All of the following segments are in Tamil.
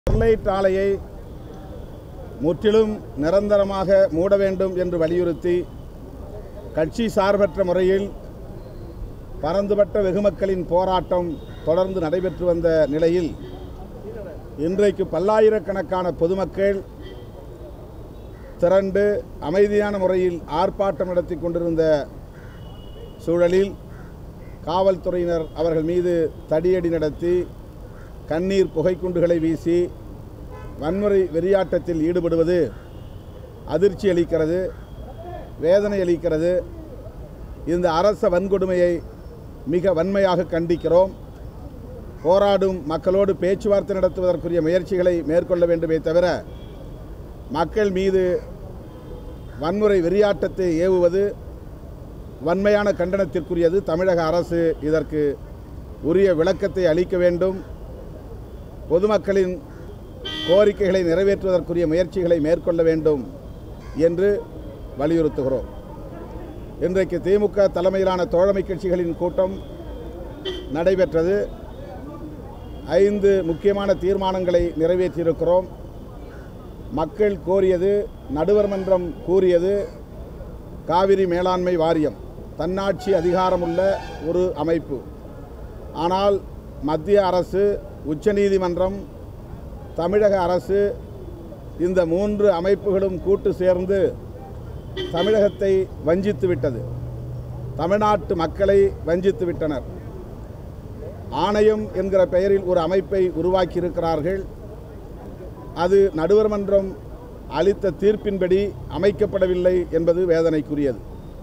ஸ்டெர்லைட் ஆலையை முற்றிலும் நிரந்தரமாக மூட வேண்டும் என்று வலியுறுத்தி கட்சி சார்பற்ற முறையில் பரந்துபட்ட வெகுமக்களின் போராட்டம் தொடர்ந்து நடைபெற்று வந்த நிலையில் இன்றைக்கு பல்லாயிரக்கணக்கான பொதுமக்கள் திரண்டு அமைதியான முறையில் ஆர்ப்பாட்டம் நடத்தி கொண்டிருந்த சூழலில் காவல்துறையினர் அவர்கள் மீது தடியடி நடத்தி கண்ணீர் புகைக்குண்டுகளை வீசி வன்முறை வெறியாட்டத்தில் ஈடுபடுவது அதிர்ச்சி அளிக்கிறது வேதனை அளிக்கிறது இந்த அரச வன்கொடுமையை மிக வன்மையாக கண்டிக்கிறோம் போராடும் மக்களோடு பேச்சுவார்த்தை நடத்துவதற்குரிய முயற்சிகளை மேற்கொள்ள வேண்டுமே தவிர மக்கள் மீது வன்முறை வெறியாட்டத்தை ஏவுவது வன்மையான கண்டனத்திற்குரியது தமிழக அரசு இதற்கு உரிய விளக்கத்தை அளிக்க வேண்டும் பொதுமக்களின் கோரிக்கைகளை நிறைவேற்றுவதற்குரிய முயற்சிகளை மேற்கொள்ள வேண்டும் என்று வலியுறுத்துகிறோம் இன்றைக்கு திமுக தலைமையிலான தோழமை கட்சிகளின் கூட்டம் நடைபெற்றது ஐந்து முக்கியமான தீர்மானங்களை நிறைவேற்றியிருக்கிறோம் மக்கள் கோரியது நடுவர் மன்றம் கூறியது காவிரி மேலாண்மை வாரியம் தன்னாட்சி அதிகாரமுள்ள ஒரு அமைப்பு ஆனால் மத்திய அரசு உச்சநீதிமன்றம் தமிழக அரசு இந்த மூன்று அமைப்புகளும் கூட்டு சேர்ந்து தமிழகத்தை வஞ்சித்து விட்டது தமிழ்நாட்டு மக்களை வஞ்சித்து விட்டனர் ஆணையம் என்கிற பெயரில் ஒரு அமைப்பை உருவாக்கியிருக்கிறார்கள் அது நடுவர் மன்றம் அளித்த தீர்ப்பின்படி அமைக்கப்படவில்லை என்பது வேதனைக்குரியது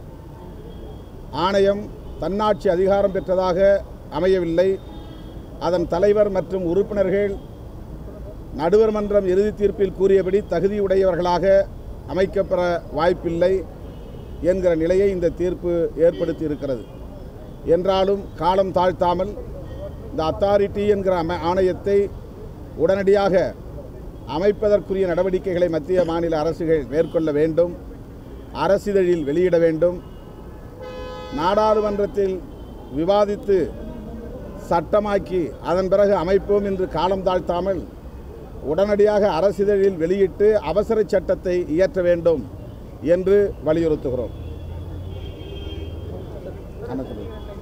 ஆணையம் தன்னாட்சி அதிகாரம் பெற்றதாக அமையவில்லை அதன் தலைவர் மற்றும் உறுப்பினர்கள் நடுவர் மன்றம் இறுதி தீர்ப்பில் கூறியபடி தகுதியுடையவர்களாக அமைக்கப்பெற வாய்ப்பில்லை என்கிற நிலையை இந்த தீர்ப்பு ஏற்படுத்தி இருக்கிறது என்றாலும் காலம் தாழ்த்தாமல் இந்த அத்தாரிட்டி என்கிற அம ஆணையத்தை உடனடியாக அமைப்பதற்குரிய நடவடிக்கைகளை மத்திய மாநில அரசுகள் மேற்கொள்ள வேண்டும் அரசிதழில் வெளியிட வேண்டும் நாடாளுமன்றத்தில் விவாதித்து சட்டமாக்கி அதன் பிறகு அமைப்போம் என்று காலம் தாழ்த்தாமல் உடனடியாக அரசிதழில் வெளியிட்டு அவசர சட்டத்தை இயற்ற வேண்டும் என்று வலியுறுத்துகிறோம்